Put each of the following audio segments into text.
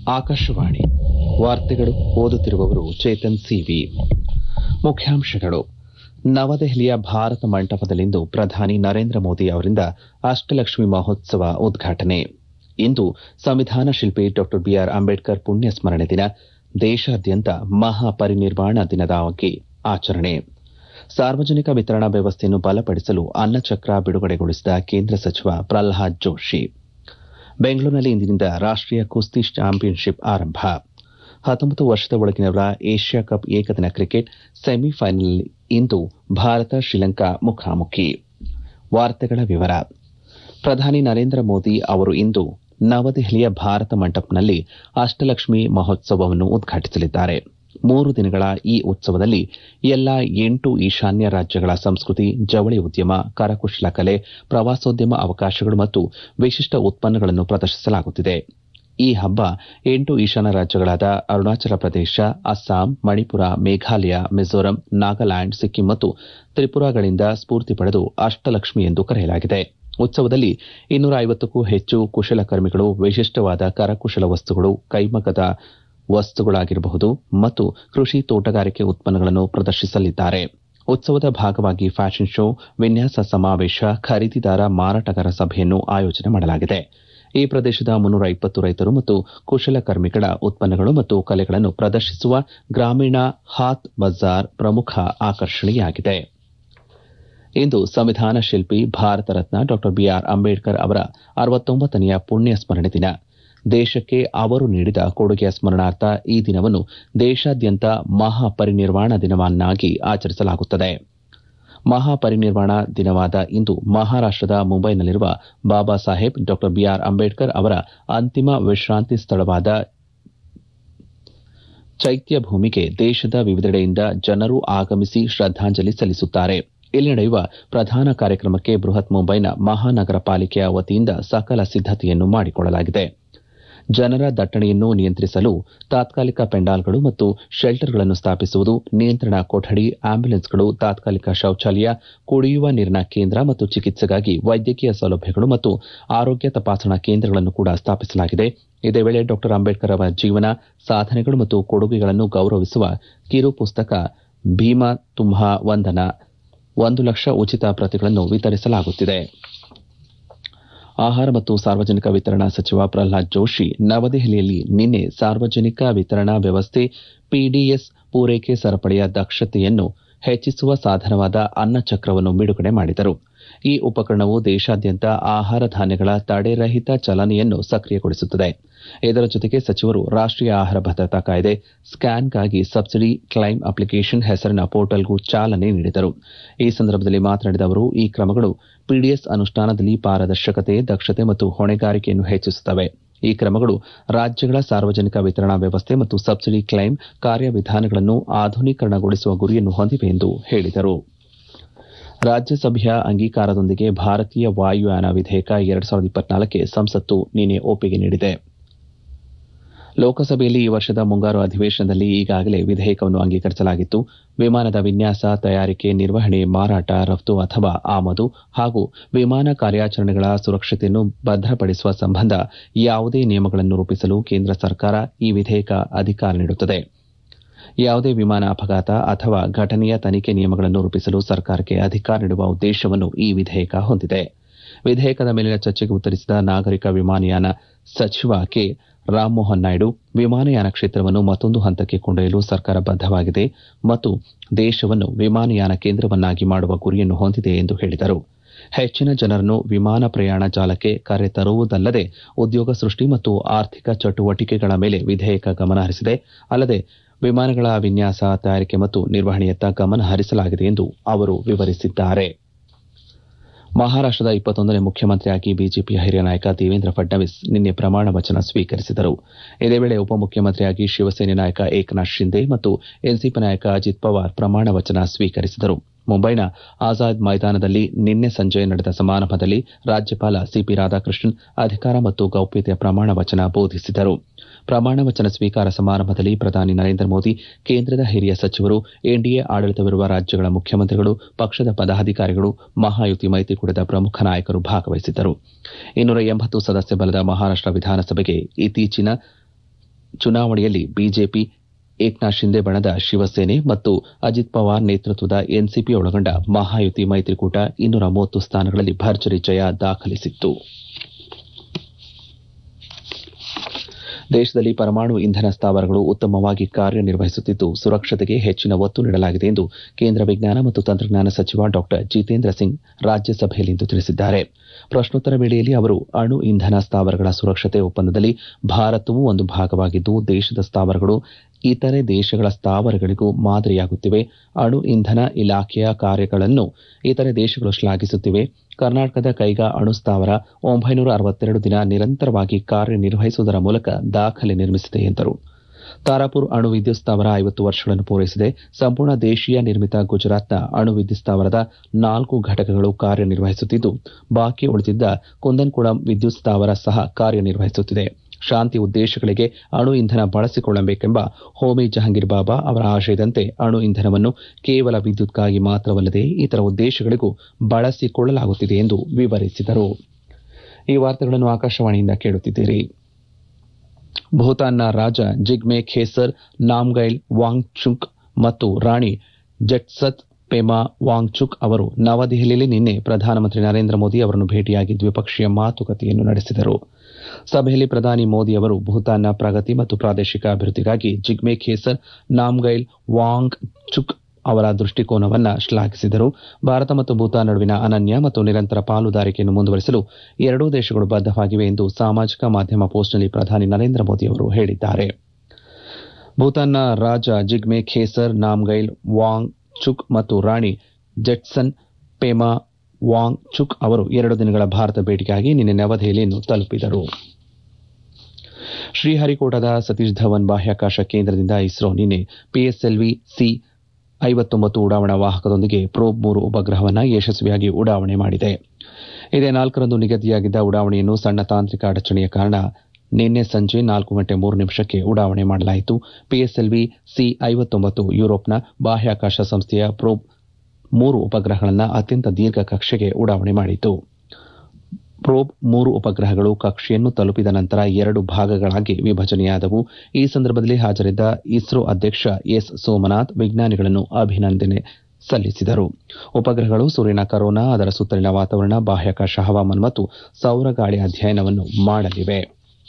ಆಕಾಶವಾಣಿ ವಾರ್ತೆಗಳು ಓದುತ್ತಿರುವವರು ಚೇತನ್ ಸಿವಿ ಮುಖ್ಯಾಂಶಗಳು ನವದೆಹಲಿಯ ಭಾರತ ಮಂಟಪದಲ್ಲಿಂದು ಪ್ರಧಾನಿ ನರೇಂದ್ರ ಮೋದಿ ಅವರಿಂದ ಅಷ್ಟಲಕ್ಷ್ಮಿ ಮಹೋತ್ಸವ ಉದ್ಘಾಟನೆ ಇಂದು ಸಂವಿಧಾನ ಶಿಲ್ಪಿ ಡಾ ಬಿಆರ್ ಅಂಬೇಡ್ಕರ್ ಪುಣ್ಯ ಸ್ಮರಣೆ ದಿನ ದೇಶಾದ್ಯಂತ ಮಹಾಪರಿನಿರ್ವಾಣ ದಿನವಾಗಿ ಆಚರಣೆ ಸಾರ್ವಜನಿಕ ವಿತರಣಾ ವ್ಯವಸ್ಥೆಯನ್ನು ಬಲಪಡಿಸಲು ಅನ್ನಚಕ್ರ ಬಿಡುಗಡೆಗೊಳಿಸಿದ ಕೇಂದ್ರ ಸಚಿವ ಪ್ರಲ್ಹಾದ್ ಜೋಶಿ ಬೆಂಗಳೂರಿನಲ್ಲಿ ಇಂದಿನಿಂದ ರಾಷ್ಟೀಯ ಕುಸ್ತಿ ಚಾಂಪಿಯನ್ಶಿಪ್ ಆರಂಭ ಹತ್ತೊಂಬತ್ತು ವರ್ಷದ ಒಳಗಿನವರ ಏಷ್ಯಾ ಕಪ್ ಏಕದಿನ ಕ್ರಿಕೆಟ್ ಸೆಮಿಫೈನಲ್ ಇಂದು ಭಾರತ ಶ್ರೀಲಂಕಾ ಮುಖಾಮುಖಿ ವಾರ್ತೆಗಳ ವಿವರ ಪ್ರಧಾನಿ ನರೇಂದ್ರ ಮೋದಿ ಅವರು ಇಂದು ನವದೆಹಲಿಯ ಭಾರತ ಮಂಟಪ್ನಲ್ಲಿ ಅಷ್ಟಲಕ್ಷ್ಮಿ ಮಹೋತ್ಸವವನ್ನು ಉದ್ಘಾಟಿಸಲಿದ್ದಾರೆ ಮೂರು ದಿನಗಳ ಈ ಉತ್ಸವದಲ್ಲಿ ಎಲ್ಲಾ ಎಂಟು ಈಶಾನ್ಯ ರಾಜ್ಯಗಳ ಸಂಸ್ಕೃತಿ ಜವಳಿ ಉದ್ಯಮ ಕರಕುಶಲ ಕಲೆ ಪ್ರವಾಸೋದ್ಯಮ ಅವಕಾಶಗಳು ಮತ್ತು ವಿಶಿಷ್ಟ ಉತ್ಪನ್ನಗಳನ್ನು ಪ್ರದರ್ಶಿಸಲಾಗುತ್ತಿದೆ ಈ ಹಬ್ಬ ಎಂಟು ಈಶಾನ್ಯ ರಾಜ್ಯಗಳಾದ ಅರುಣಾಚಲ ಪ್ರದೇಶ ಅಸ್ಸಾಂ ಮಣಿಪುರ ಮೇಘಾಲಯ ಮಿಜೋರಾಂ ನಾಗಾಲ್ಯಾಂಡ್ ಸಿಕ್ಕಿಂ ಮತ್ತು ತ್ರಿಪುರಾಗಳಿಂದ ಸ್ಫೂರ್ತಿ ಪಡೆದು ಅಷ್ಟಲಕ್ಷ್ಮಿ ಎಂದು ಕರೆಯಲಾಗಿದೆ ಉತ್ಸವದಲ್ಲಿ ಇನ್ನೂರ ಐವತ್ತಕ್ಕೂ ಹೆಚ್ಚು ಕುಶಲಕರ್ಮಿಗಳು ವಿಶಿಷ್ಟವಾದ ಕರಕುಶಲ ವಸ್ತುಗಳು ಕೈಮಗ್ಗದ ವಸ್ತುಗಳಾಗಿರಬಹುದು ಮತ್ತು ಕೃಷಿ ತೋಟಗಾರಿಕೆ ಉತ್ಪನ್ನಗಳನ್ನು ಪ್ರದರ್ಶಿಸಲಿದ್ದಾರೆ ಉತ್ಸವದ ಭಾಗವಾಗಿ ಫ್ಯಾಷನ್ ಶೋ ವಿನ್ಯಾಸ ಸಮಾವೇಶ ಖರೀದಿದಾರ ಮಾರಾಟಗಾರ ಸಭೆಯನ್ನು ಆಯೋಜನೆ ಮಾಡಲಾಗಿದೆ ಈ ಪ್ರದೇಶದ ಮುನ್ನೂರ ಇಪ್ಪತ್ತು ರೈತರು ಮತ್ತು ಕುಶಲಕರ್ಮಿಗಳ ಉತ್ಪನ್ನಗಳು ಮತ್ತು ಕಲೆಗಳನ್ನು ಪ್ರದರ್ಶಿಸುವ ಗ್ರಾಮೀಣ ಹಾತ್ ಬಜಾರ್ ಪ್ರಮುಖ ಆಕರ್ಷಣೆಯಾಗಿದೆ ಇಂದು ಸಂವಿಧಾನ ಶಿಲ್ಪಿ ಭಾರತ ರತ್ನ ಡಾ ಬಿಆರ್ ಅಂಬೇಡ್ಕರ್ ಅವರ ಅರವತ್ತೊಂಬತ್ತನೆಯ ಪುಣ್ಯ ಸ್ಮರಣೆ ದಿನ ದೇಶಕ್ಕೆ ಅವರು ನೀಡಿದ ಕೊಡುಗೆಯ ಸ್ಮರಣಾರ್ಥ ಈ ದಿನವನ್ನು ದೇಶಾದ್ಯಂತ ಮಹಾಪರಿನಿರ್ವಾಣ ದಿನವನ್ನಾಗಿ ಆಚರಿಸಲಾಗುತ್ತದೆ ಮಹಾಪರಿನಿರ್ವಾಣ ದಿನವಾದ ಇಂದು ಮಹಾರಾಷ್ಟದ ಮುಂಬೈನಲ್ಲಿರುವ ಬಾಬಾ ಸಾಹೇಬ್ ಡಾ ಬಿಆರ್ ಅಂಬೇಡ್ಕರ್ ಅವರ ಅಂತಿಮ ವಿಶ್ರಾಂತಿ ಸ್ಥಳವಾದ ಚೈತ್ಯಭೂಮಿಗೆ ದೇಶದ ವಿವಿಧೆಡೆಯಿಂದ ಜನರು ಆಗಮಿಸಿ ಶ್ರದ್ದಾಂಜಲಿ ಸಲ್ಲಿಸುತ್ತಾರೆ ಇಲ್ಲಿ ನಡೆಯುವ ಪ್ರಧಾನ ಕಾರ್ಯಕ್ರಮಕ್ಕೆ ಬೃಹತ್ ಮುಂಬೈನ ಮಹಾನಗರ ಪಾಲಿಕೆಯ ವತಿಯಿಂದ ಸಕಲ ಸಿದ್ದತೆಯನ್ನು ಮಾಡಿಕೊಳ್ಳಲಾಗಿದೆ ಜನರ ದಟ್ಟಣೆಯನ್ನು ನಿಯಂತ್ರಿಸಲು ತಾತ್ಕಾಲಿಕ ಪೆಂಡಾಲ್ಗಳು ಮತ್ತು ಶೆಲ್ಟರ್ಗಳನ್ನು ಸ್ಥಾಪಿಸುವುದು ನಿಯಂತ್ರಣ ಕೊಠಡಿ ಆಂಬ್ಯುಲೆನ್ಸ್ಗಳು ತಾತ್ಕಾಲಿಕ ಶೌಚಾಲಯ ಕುಡಿಯುವ ನೀರಿನ ಕೇಂದ್ರ ಮತ್ತು ಚಿಕಿತ್ಸೆಗಾಗಿ ವೈದ್ಯಕೀಯ ಸೌಲಭ್ಯಗಳು ಮತ್ತು ಆರೋಗ್ಯ ತಪಾಸಣಾ ಕೇಂದ್ರಗಳನ್ನು ಕೂಡ ಸ್ಥಾಪಿಸಲಾಗಿದೆ ಇದೇ ವೇಳೆ ಡಾ ಅಂಬೇಡ್ಕರ್ ಅವರ ಜೀವನ ಸಾಧನೆಗಳು ಮತ್ತು ಕೊಡುಗೆಗಳನ್ನು ಗೌರವಿಸುವ ಕಿರು ಪುಸ್ತಕ ಭೀಮಾ ತುಂಬಾ ವಂದನ ಒಂದು ಲಕ್ಷ ಉಚಿತ ಪ್ರತಿಗಳನ್ನು ವಿತರಿಸಲಾಗುತ್ತಿದೆ ಆಹಾರ ಮತ್ತು ಸಾರ್ವಜನಿಕ ವಿತರಣಾ ಸಚಿವ ಪ್ರಲ್ಹಾದ್ ಜೋಶಿ ನವದೆಹಲಿಯಲ್ಲಿ ನಿನ್ನೆ ಸಾರ್ವಜನಿಕ ವಿತರಣಾ ವ್ಯವಸ್ಥೆ ಪಿಡಿಎಸ್ ಪೂರೈಕೆ ಸರಪಳಿಯ ದಕ್ಷತೆಯನ್ನು ಹೆಚ್ಚಿಸುವ ಸಾಧನವಾದ ಅನ್ನಚಕ್ರವನ್ನು ಬಿಡುಗಡೆ ಮಾಡಿದರು ಈ ಉಪಕರಣವು ದೇಶಾದ್ಯಂತ ಆಹಾರ ಧಾನ್ಯಗಳ ತಡೆರಹಿತ ಚಲನೆಯನ್ನು ಸಕ್ರಿಯಗೊಳಿಸುತ್ತದೆ ಇದರ ಜೊತೆಗೆ ಸಚಿವರು ರಾಷ್ಟೀಯ ಆಹಾರ ಭದ್ರತಾ ಕಾಯ್ದೆ ಸ್ಕ್ಯಾನ್ಗಾಗಿ ಸಬ್ಸಿಡಿ ಕ್ಲೈಮ್ ಅಪ್ಲಿಕೇಶನ್ ಹೆಸರಿನ ಪೋರ್ಟಲ್ಗೂ ಚಾಲನೆ ನೀಡಿದರು ಈ ಸಂದರ್ಭದಲ್ಲಿ ಮಾತನಾಡಿದ ಅವರು ಈ ಕ್ರಮಗಳು ಪಿಡಿಎಸ್ ಅನುಷ್ಠಾನದಲ್ಲಿ ಪಾರದರ್ಶಕತೆ ದಕ್ಷತೆ ಮತ್ತು ಹೊಣೆಗಾರಿಕೆಯನ್ನು ಹೆಚ್ಚಿಸುತ್ತವೆ ಈ ಕ್ರಮಗಳು ರಾಜ್ಯಗಳ ಸಾರ್ವಜನಿಕ ವಿತರಣಾ ವ್ಯವಸ್ಥೆ ಮತ್ತು ಸಬ್ಸಿಡಿ ಕ್ಲೈಮ್ ಕಾರ್ಯವಿಧಾನಗಳನ್ನು ಆಧುನೀಕರಣಗೊಳಿಸುವ ಗುರಿಯನ್ನು ಹೊಂದಿವೆ ಎಂದು ಹೇಳಿದರು ರಾಜ್ಯಸಭೆಯ ಅಂಗೀಕಾರದೊಂದಿಗೆ ಭಾರತೀಯ ವಾಯುಯಾನ ವಿಧೇಯಕ ಎರಡು ಸಾವಿರದ ಇಪ್ಪತ್ನಾಲ್ಕಕ್ಕೆ ಸಂಸತ್ತು ನಿನ್ನೆ ಒಪ್ಪಿಗೆ ನೀಡಿದೆ ಲೋಕಸಭೆಯಲ್ಲಿ ಈ ವರ್ಷದ ಮುಂಗಾರು ಅಧಿವೇಶನದಲ್ಲಿ ಈಗಾಗಲೇ ವಿಧೇಯಕವನ್ನು ಅಂಗೀಕರಿಸಲಾಗಿತ್ತು ವಿಮಾನದ ವಿನ್ಯಾಸ ತಯಾರಿಕೆ ನಿರ್ವಹಣೆ ಮಾರಾಟ ರಫ್ತು ಅಥವಾ ಆಮದು ಹಾಗೂ ವಿಮಾನ ಕಾರ್ಯಾಚರಣೆಗಳ ಸುರಕ್ಷತೆಯನ್ನು ಭದ್ರಪಡಿಸುವ ಸಂಬಂಧ ಯಾವುದೇ ನಿಯಮಗಳನ್ನು ರೂಪಿಸಲು ಕೇಂದ್ರ ಸರ್ಕಾರ ಈ ವಿಧೇಯಕ ಅಧಿಕಾರ ನೀಡುತ್ತದೆ ಯಾವುದೇ ವಿಮಾನ ಅಪಘಾತ ಅಥವಾ ಘಟನೆಯ ತನಿಖೆ ನಿಯಮಗಳನ್ನು ರೂಪಿಸಲು ಸರ್ಕಾರಕ್ಕೆ ಅಧಿಕಾರ ನೀಡುವ ಉದ್ದೇಶವನ್ನು ಈ ವಿಧೇಯಕ ಹೊಂದಿದೆ ವಿಧೇಯಕದ ಮೇಲಿನ ಚರ್ಚೆಗೆ ಉತ್ತರಿಸಿದ ನಾಗರಿಕ ವಿಮಾನಯಾನ ಸಚಿವ ಕೆ ರಾಮಮೋಹನ್ ನಾಯ್ಡು ವಿಮಾನಯಾನ ಕ್ಷೇತ್ರವನ್ನು ಮತ್ತೊಂದು ಹಂತಕ್ಕೆ ಕೊಂಡೊಯ್ಯಲು ಸರ್ಕಾರ ಬದ್ದವಾಗಿದೆ ಮತ್ತು ದೇಶವನ್ನು ವಿಮಾನಯಾನ ಕೇಂದ್ರವನ್ನಾಗಿ ಮಾಡುವ ಗುರಿಯನ್ನು ಹೊಂದಿದೆ ಎಂದು ಹೇಳಿದರು ಹೆಚ್ಚಿನ ಜನರನ್ನು ವಿಮಾನ ಪ್ರಯಾಣ ಜಾಲಕ್ಕೆ ಕರೆತರುವುದಲ್ಲದೆ ಉದ್ಯೋಗ ಸೃಷ್ಟಿ ಮತ್ತು ಆರ್ಥಿಕ ಚಟುವಟಿಕೆಗಳ ಮೇಲೆ ವಿಧೇಯಕ ಗಮನ ಹರಿಸಿದೆ ಅಲ್ಲದೆ ವಿಮಾನಗಳ ವಿನ್ಯಾಸ ತಯಾರಿಕೆ ಮತ್ತು ನಿರ್ವಹಣೆಯತ್ತ ಗಮನ ಹರಿಸಲಾಗಿದೆ ಎಂದು ಅವರು ವಿವರಿಸಿದ್ದಾರೆ ಮಹಾರಾಷ್ಟದ ಇಪ್ಪತ್ತೊಂದನೇ ಮುಖ್ಯಮಂತ್ರಿಯಾಗಿ ಬಿಜೆಪಿಯ ಹಿರಿಯ ನಾಯಕ ದೇವೇಂದ್ರ ಫಡ್ನವೀಸ್ ನಿನ್ನೆ ಪ್ರಮಾಣ ವಚನ ಸ್ವೀಕರಿಸಿದರು ಇದೇ ವೇಳೆ ಉಪಮುಖ್ಯಮಂತ್ರಿಯಾಗಿ ಶಿವಸೇನೆ ನಾಯಕ ಏಕನಾಥ್ ಶಿಂದೆ ಮತ್ತು ಎನ್ಸಿಪಿ ನಾಯಕ ಅಜಿತ್ ಪವಾರ್ ಪ್ರಮಾಣ ವಚನ ಸ್ವೀಕರಿಸಿದರು ಮುಂಬೈನ ಆಜಾದ್ ಮೈದಾನದಲ್ಲಿ ನಿನ್ನೆ ಸಂಜೆ ನಡೆದ ಸಮಾರಂಭದಲ್ಲಿ ರಾಜ್ಯಪಾಲ ಸಿಪಿ ರಾಧಾಕೃಷ್ಣನ್ ಅಧಿಕಾರ ಮತ್ತು ಗೌಪ್ಯತೆಯ ಪ್ರಮಾಣ ವಚನ ಬೋಧಿಸಿದರು ಪ್ರಮಾಣ ವಚನ ಸ್ವೀಕಾರ ಸಮಾರಂಭದಲ್ಲಿ ಪ್ರಧಾನಿ ನರೇಂದ್ರ ಮೋದಿ ಕೇಂದ್ರದ ಹಿರಿಯ ಸಚಿವರು ಎನ್ಡಿಎ ಆಡಳಿತವಿರುವ ರಾಜ್ಯಗಳ ಮುಖ್ಯಮಂತ್ರಿಗಳು ಪಕ್ಷದ ಪದಾಧಿಕಾರಿಗಳು ಮಹಾಯುತಿ ಮೈತ್ರಿಕೂಟದ ಪ್ರಮುಖ ನಾಯಕರು ಭಾಗವಹಿಸಿದ್ದರು ಇನ್ನೂರ ಎಂಬತ್ತು ಸದಸ್ಯ ಬಲದ ಮಹಾರಾಷ್ಟ ವಿಧಾನಸಭೆಗೆ ಇತ್ತೀಚಿನ ಚುನಾವಣೆಯಲ್ಲಿ ಬಿಜೆಪಿ ಏಕ್ನಾಥ್ ಶಿಂದೆ ಬಣದ ಶಿವಸೇನೆ ಮತ್ತು ಅಜಿತ್ ಪವಾರ್ ನೇತೃತ್ವದ ಎನ್ಸಿಪಿ ಒಳಗೊಂಡ ಮಹಾಯುತಿ ಮೈತ್ರಿಕೂಟ ಇನ್ನೂರ ಮೂವತ್ತು ಸ್ಥಾನಗಳಲ್ಲಿ ಭರ್ಜರಿ ಜಯ ದಾಖಲಿಸಿತ್ತು ದೇಶದಲ್ಲಿ ಪರಮಾಣು ಇಂಧನ ಸ್ಥಾವರಗಳು ಉತ್ತಮವಾಗಿ ಕಾರ್ಯನಿರ್ವಹಿಸುತ್ತಿದ್ದು ಸುರಕ್ಷತೆಗೆ ಹೆಚ್ಚಿನ ಒತ್ತು ನೀಡಲಾಗಿದೆ ಎಂದು ಕೇಂದ್ರ ವಿಜ್ಞಾನ ಮತ್ತು ತಂತ್ರಜ್ಞಾನ ಸಚಿವ ಡಾ ಜಿತೇಂದ್ರ ಸಿಂಗ್ ರಾಜ್ಯಸಭೆಯಲ್ಲಿಂದು ತಿಳಿಸಿದ್ದಾರೆ ಪ್ರಶ್ನೋತ್ತರ ವೇಳೆಯಲ್ಲಿ ಅವರು ಅಣು ಇಂಧನ ಸ್ಥಾವರಗಳ ಸುರಕ್ಷತೆ ಒಪ್ಪಂದದಲ್ಲಿ ಭಾರತವೂ ಒಂದು ಭಾಗವಾಗಿದ್ದು ದೇಶದ ಸ್ಥಾವರಗಳು ಇತರೆ ದೇಶಗಳ ಸ್ಥಾವರಗಳಿಗೂ ಮಾದರಿಯಾಗುತ್ತಿವೆ ಅಣು ಇಂಧನ ಇಲಾಖೆಯ ಕಾರ್ಯಗಳನ್ನು ಇತರೆ ದೇಶಗಳು ಶ್ಲಾಘಿಸುತ್ತಿವೆ ಕರ್ನಾಟಕದ ಕೈಗಾ ಅಣು ಸ್ಥಾವರ ಒಂಬೈನೂರ ಅರವತ್ತೆರಡು ದಿನ ನಿರಂತರವಾಗಿ ಕಾರ್ಯನಿರ್ವಹಿಸುವುದರ ಮೂಲಕ ದಾಖಲೆ ನಿರ್ಮಿಸಿದೆ ಎಂದರು ತಾರಾಪುರ್ ಅಣು ವಿದ್ಯುತ್ ಸ್ಥಾವರ ಐವತ್ತು ವರ್ಷಗಳನ್ನು ಪೂರೈಸಿದೆ ಸಂಪೂರ್ಣ ದೇಶೀಯ ನಿರ್ಮಿತ ಗುಜರಾತ್ನ ಅಣು ವಿದ್ಯುತ್ ಸ್ಥಾವರದ ನಾಲ್ಕು ಘಟಕಗಳು ಕಾರ್ಯನಿರ್ವಹಿಸುತ್ತಿದ್ದು ಬಾಕಿ ಉಳಿದಿದ್ದ ಕುಂದನ್ಕುಳಂ ವಿದ್ಯುತ್ ಸ್ಥಾವರ ಸಹ ಕಾರ್ಯನಿರ್ವಹಿಸುತ್ತಿದೆ ಶಾಂತಿ ಉದ್ದೇಶಗಳಿಗೆ ಅಣು ಇಂಧನ ಬಳಸಿಕೊಳ್ಳಬೇಕೆಂಬ ಹೋಮಿ ಜಹಂಗೀರ್ ಬಾಬಾ ಅವರ ಆಶಯದಂತೆ ಅಣು ಇಂಧನವನ್ನು ಕೇವಲ ವಿದ್ಯುತ್ಗಾಗಿ ಮಾತ್ರವಲ್ಲದೆ ಇತರ ಉದ್ದೇಶಗಳಿಗೂ ಬಳಸಿಕೊಳ್ಳಲಾಗುತ್ತಿದೆ ಎಂದು ವಿವರಿಸಿದರು ಈ ವಾರ್ತೆಗಳನ್ನು ಆಕಾಶವಾಣಿಯಿಂದ ಕೇಳುತ್ತಿದ್ದೀರಿ ಭೂತಾನ್ನ ರಾಜ ಜಿಗ್ಮೆ ಖೇಸರ್ ನಾಮ್ಗೈಲ್ ವಾಂಗ್ಚುಕ್ ಮತ್ತು ರಾಣಿ ಜಟ್ಸತ್ ಪೆಮಾ ವಾಂಗ್ಚುಕ್ ಅವರು ನವದೆಹಲಿಯಲ್ಲಿ ನಿನ್ನೆ ಪ್ರಧಾನಮಂತ್ರಿ ನರೇಂದ್ರ ಮೋದಿ ಅವರನ್ನು ಭೇಟಿಯಾಗಿ ದ್ವಿಪಕ್ಷೀಯ ಮಾತುಕತೆಯನ್ನು ನಡೆಸಿದರು ಸಭೆಯಲ್ಲಿ ಪ್ರಧಾನಿ ಮೋದಿ ಅವರು ಭೂತಾನ್ನ ಪ್ರಗತಿ ಮತ್ತು ಪ್ರಾದೇಶಿಕ ಅಭಿವೃದ್ಧಿಗಾಗಿ ಜಿಗ್ಮೆ ಖೇಸರ್ ನಾಮ್ಗೈಲ್ ವಾಂಗ್ ಚುಕ್ ಅವರ ದೃಷ್ಟಿಕೋನವನ್ನು ಶ್ಲಾಘಿಸಿದರು ಭಾರತ ಮತ್ತು ಭೂತಾನ್ ನಡುವಿನ ಅನನ್ಯ ಮತ್ತು ನಿರಂತರ ಪಾಲುದಾರಿಕೆಯನ್ನು ಮುಂದುವರಿಸಲು ಎರಡೂ ದೇಶಗಳು ಬದ್ದವಾಗಿವೆ ಎಂದು ಸಾಮಾಜಿಕ ಮಾಧ್ಯಮ ಪೋಸ್ಟ್ನಲ್ಲಿ ಪ್ರಧಾನಿ ನರೇಂದ್ರ ಮೋದಿ ಅವರು ಹೇಳಿದ್ದಾರೆ ಭೂತಾನ್ನ ರಾಜ ಜಿಗ್ಮೆ ಖೇಸರ್ ನಾಮ್ಗೈಲ್ ವಾಂಗ್ ಚುಕ್ ಮತ್ತು ರಾಣಿ ಜೆಟ್ಸನ್ ಪೆಮಾ ವಾಂಗ್ ಚುಕ್ ಅವರು ಎರಡು ದಿನಗಳ ಭಾರತ ಭೇಟಿಗಾಗಿ ನಿನ್ನೆ ನವದೆಹಲಿಯನ್ನು ತಲುಪಿದರು ಶ್ರೀಹರಿಕೋಟದ ಸತೀಶ್ ಧವನ್ ಬಾಹ್ಯಾಕಾಶ ಕೇಂದ್ರದಿಂದ ಇಸ್ರೋ ನಿನ್ನೆ ಪಿಎಸ್ಎಲ್ವಿ ಸಿ ಐವತ್ತೊಂಬತ್ತು ಉಡಾವಣಾ ವಾಹಕದೊಂದಿಗೆ ಪ್ರೋಬ್ ಮೂರು ಉಪಗ್ರಹವನ್ನು ಯಶಸ್ವಿಯಾಗಿ ಉಡಾವಣೆ ಮಾಡಿದೆ ಇದೇ ನಾಲ್ಕರಂದು ನಿಗದಿಯಾಗಿದ್ದ ಉಡಾವಣೆಯನ್ನು ಸಣ್ಣ ತಾಂತ್ರಿಕ ಅಡಚಣೆಯ ಕಾರಣ ನಿನ್ನೆ ಸಂಜೆ ನಾಲ್ಕು ಗಂಟೆ ಮೂರು ನಿಮಿಷಕ್ಕೆ ಉಡಾವಣೆ ಮಾಡಲಾಯಿತು ಪಿಎಸ್ಎಲ್ವಿ ಸಿ ಐವತ್ತೊಂಬತ್ತು ಯುರೋಪ್ನ ಬಾಹ್ಯಾಕಾಶ ಸಂಸ್ಥೆಯ ಪ್ರೋಬ್ ಮೂರು ಉಪಗ್ರಹಗಳನ್ನು ಅತ್ಯಂತ ದೀರ್ಘ ಕಕ್ಷೆಗೆ ಉಡಾವಣೆ ಮಾಡಿತು ಪ್ರೋಬ್ ಮೂರು ಉಪಗ್ರಹಗಳು ಕಕ್ಷೆಯನ್ನು ತಲುಪಿದ ನಂತರ ಎರಡು ಭಾಗಗಳಾಗಿ ವಿಭಜನೆಯಾದವು ಈ ಸಂದರ್ಭದಲ್ಲಿ ಹಾಜರಿದ್ದ ಇಸ್ರೋ ಅಧ್ಯಕ್ಷ ಎಸ್ ಸೋಮನಾಥ್ ವಿಜ್ಞಾನಿಗಳನ್ನು ಅಭಿನಂದನೆ ಸಲ್ಲಿಸಿದರು ಉಪಗ್ರಹಗಳು ಸೂರ್ಯನ ಕರೋನಾ ಅದರ ಸುತ್ತಲಿನ ವಾತಾವರಣ ಬಾಹ್ಯಾಕಾಶ ಹವಾಮಾನ ಮತ್ತು ಸೌರ ಗಾಳಿ ಅಧ್ಯಯನವನ್ನು ಮಾಡಲಿವೆ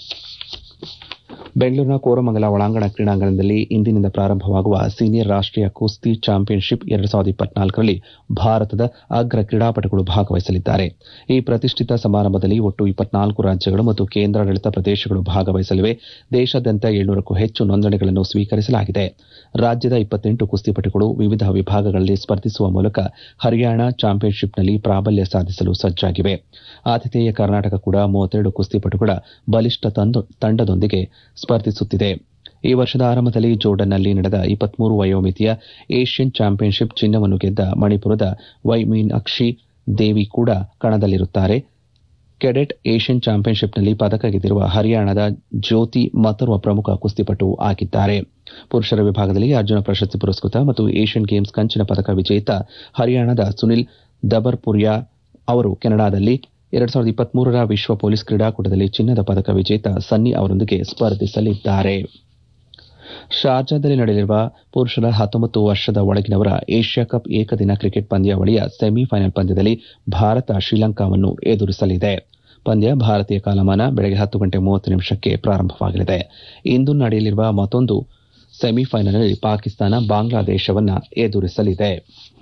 ಬೆಂಗಳೂರಿನ ಕೋರಮಂಗಲ ಒಳಾಂಗಣ ಕ್ರೀಡಾಂಗಣದಲ್ಲಿ ಇಂದಿನಿಂದ ಪ್ರಾರಂಭವಾಗುವ ಸೀನಿಯರ್ ರಾಷ್ಟೀಯ ಕುಸ್ತಿ ಚಾಂಪಿಯನ್ಶಿಪ್ ಎರಡು ಸಾವಿರದ ಇಪ್ಪತ್ನಾಲ್ಕರಲ್ಲಿ ಭಾರತದ ಅಗ್ರ ಕ್ರೀಡಾಪಟುಗಳು ಭಾಗವಹಿಸಲಿದ್ದಾರೆ ಈ ಪ್ರತಿಷ್ಠಿತ ಸಮಾರಂಭದಲ್ಲಿ ಒಟ್ಟು ಇಪ್ಪತ್ನಾಲ್ಕು ರಾಜ್ಯಗಳು ಮತ್ತು ಕೇಂದ್ರಾಡಳಿತ ಪ್ರದೇಶಗಳು ಭಾಗವಹಿಸಲಿವೆ ದೇಶಾದ್ಯಂತ ಏಳ್ನೂರಕ್ಕೂ ಹೆಚ್ಚು ನೋಂದಣಿಗಳನ್ನು ಸ್ವೀಕರಿಸಲಾಗಿದೆ ರಾಜ್ಯದ ಇಪ್ಪತ್ತೆಂಟು ಕುಸ್ತಿಪಟುಗಳು ವಿವಿಧ ವಿಭಾಗಗಳಲ್ಲಿ ಸ್ಪರ್ಧಿಸುವ ಮೂಲಕ ಹರಿಯಾಣ ಚಾಂಪಿಯನ್ಶಿಪ್ನಲ್ಲಿ ಪ್ರಾಬಲ್ಯ ಸಾಧಿಸಲು ಸಜ್ಜಾಗಿವೆ ಆತಿಥೇಯ ಕರ್ನಾಟಕ ಕೂಡ ಮೂವತ್ತೆರಡು ಕುಸ್ತಿಪಟುಗಳ ಬಲಿಷ್ಠ ತಂಡದೊಂದಿಗೆ ಸ್ಪರ್ಧಿಸುತ್ತಿದೆ ಈ ವರ್ಷದ ಆರಂಭದಲ್ಲಿ ಜೋರ್ಡನ್ನಲ್ಲಿ ನಡೆದ ಇಪ್ಪತ್ಮೂರು ವಯೋಮಿತಿಯ ಏಷ್ಯನ್ ಚಾಂಪಿಯನ್ಶಿಪ್ ಚಿನ್ನವನ್ನು ಗೆದ್ದ ಮಣಿಪುರದ ವೈಮೀನಾಕ್ಷಿ ದೇವಿ ಕೂಡ ಕಣದಲ್ಲಿರುತ್ತಾರೆ ಕೆಡೆಟ್ ಏಷ್ಯನ್ ಚಾಂಪಿಯನ್ಶಿಪ್ನಲ್ಲಿ ಪದಕ ಗೆದ್ದಿರುವ ಹರಿಯಾಣದ ಜ್ಯೋತಿ ಮತ್ತೋರ್ವ ಪ್ರಮುಖ ಕುಸ್ತಿಪಟು ಆಗಿದ್ದಾರೆ ಪುರುಷರ ವಿಭಾಗದಲ್ಲಿ ಅರ್ಜುನ ಪ್ರಶಸ್ತಿ ಪುರಸ್ಕೃತ ಮತ್ತು ಏಷ್ಯನ್ ಗೇಮ್ಸ್ ಕಂಚಿನ ಪದಕ ವಿಜೇತ ಹರಿಯಾಣದ ಸುನಿಲ್ ದಬರ್ಪುರಿಯಾ ಅವರು ಕೆನಡಾದಲ್ಲಿ ಎರಡ್ ಸಾವಿರದ ಇಪ್ಪತ್ಮೂರರ ವಿಶ್ವ ಪೊಲೀಸ್ ಕ್ರೀಡಾಕೂಟದಲ್ಲಿ ಚಿನ್ನದ ಪದಕ ವಿಜೇತ ಸನ್ನಿ ಅವರೊಂದಿಗೆ ಸ್ಪರ್ಧಿಸಲಿದ್ದಾರೆ ಶಾರ್ಜಾದಲ್ಲಿ ನಡೆಯಲಿರುವ ಪುರುಷರ ಹತ್ತೊಂಬತ್ತು ವರ್ಷದ ಒಳಗಿನವರ ಏಷ್ಯಾ ಕಪ್ ಏಕದಿನ ಕ್ರಿಕೆಟ್ ಪಂದ್ಯಾವಳಿಯ ಸೆಮಿಫೈನಲ್ ಪಂದ್ಯದಲ್ಲಿ ಭಾರತ ಶ್ರೀಲಂಕಾವನ್ನು ಎದುರಿಸಲಿದೆ ಪಂದ್ಯ ಭಾರತೀಯ ಕಾಲಮಾನ ಬೆಳಗ್ಗೆ ಹತ್ತು ಗಂಟೆ ಮೂವತ್ತು ನಿಮಿಷಕ್ಕೆ ಪ್ರಾರಂಭವಾಗಲಿದೆ ಇಂದು ನಡೆಯಲಿರುವ ಮತ್ತೊಂದು ಸೆಮಿಫೈನಲ್ನಲ್ಲಿ ಪಾಕಿಸ್ತಾನ ಬಾಂಗ್ಲಾದೇಶವನ್ನು ಎದುರಿಸಲಿದೆ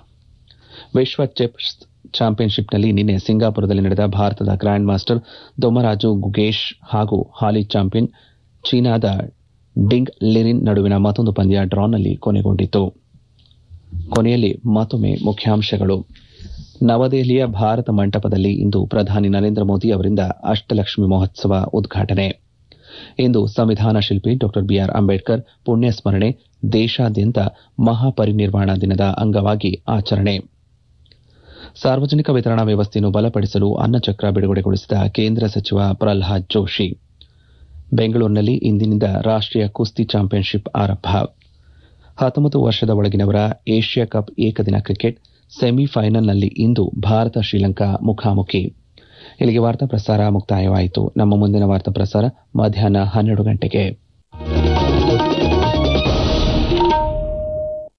ವಿಶ್ವ ಚೆಸ್ ಚಾಂಪಿಯನ್ಶಿಪ್ನಲ್ಲಿ ನಿನ್ನೆ ಸಿಂಗಾಪುರದಲ್ಲಿ ನಡೆದ ಭಾರತದ ಗ್ರ್ಯಾಂಡ್ ಮಾಸ್ಟರ್ ದೊಮರಾಜು ಗುಗೇಶ್ ಹಾಗೂ ಹಾಲಿ ಚಾಂಪಿಯನ್ ಚೀನಾದ ಡಿಂಗ್ ಲಿರಿನ್ ನಡುವಿನ ಮತ್ತೊಂದು ಪಂದ್ಯ ಡ್ರಾನಲ್ಲಿ ಕೊನೆಗೊಂಡಿತು ಕೊನೆಯಲ್ಲಿ ಮತ್ತೊಮ್ಮೆ ಮುಖ್ಯಾಂಶಗಳು ನವದೆಹಲಿಯ ಭಾರತ ಮಂಟಪದಲ್ಲಿ ಇಂದು ಪ್ರಧಾನಿ ನರೇಂದ್ರ ಮೋದಿ ಅವರಿಂದ ಅಷ್ಟಲಕ್ಷ್ಮಿ ಮಹೋತ್ಸವ ಉದ್ಘಾಟನೆ ಇಂದು ಸಂವಿಧಾನ ಶಿಲ್ಪಿ ಡಾ ಬಿಆರ್ ಅಂಬೇಡ್ಕರ್ ಪುಣ್ಯ ಸ್ಮರಣೆ ದೇಶಾದ್ಯಂತ ಮಹಾಪರಿನಿರ್ವಾಣ ದಿನದ ಅಂಗವಾಗಿ ಆಚರಣೆ ಸಾರ್ವಜನಿಕ ವಿತರಣಾ ವ್ಯವಸ್ಥೆಯನ್ನು ಬಲಪಡಿಸಲು ಅನ್ನಚಕ್ರ ಬಿಡುಗಡೆಗೊಳಿಸಿದ ಕೇಂದ್ರ ಸಚಿವ ಪ್ರಲ್ಹಾದ್ ಜೋಶಿ ಬೆಂಗಳೂರಿನಲ್ಲಿ ಇಂದಿನಿಂದ ರಾಷ್ಟೀಯ ಕುಸ್ತಿ ಚಾಂಪಿಯನ್ಶಿಪ್ ಆರಂಭ ಹತ್ತೊಂಬತ್ತು ವರ್ಷದ ಒಳಗಿನವರ ಏಷ್ಯಾ ಕಪ್ ಏಕದಿನ ಕ್ರಿಕೆಟ್ ಸೆಮಿಫೈನಲ್ನಲ್ಲಿ ಇಂದು ಭಾರತ ಶ್ರೀಲಂಕಾ ಮುಖಾಮುಖಿ ಇಲ್ಲಿಗೆ ವಾರ್ತಾ ಪ್ರಸಾರ ಮುಕ್ತಾಯವಾಯಿತು ನಮ್ಮ ಮುಂದಿನ ವಾರ್ತಾ ಪ್ರಸಾರ ಮಧ್ಯಾಹ್ನ ಹನ್ನೆರಡು ಗಂಟೆಗೆ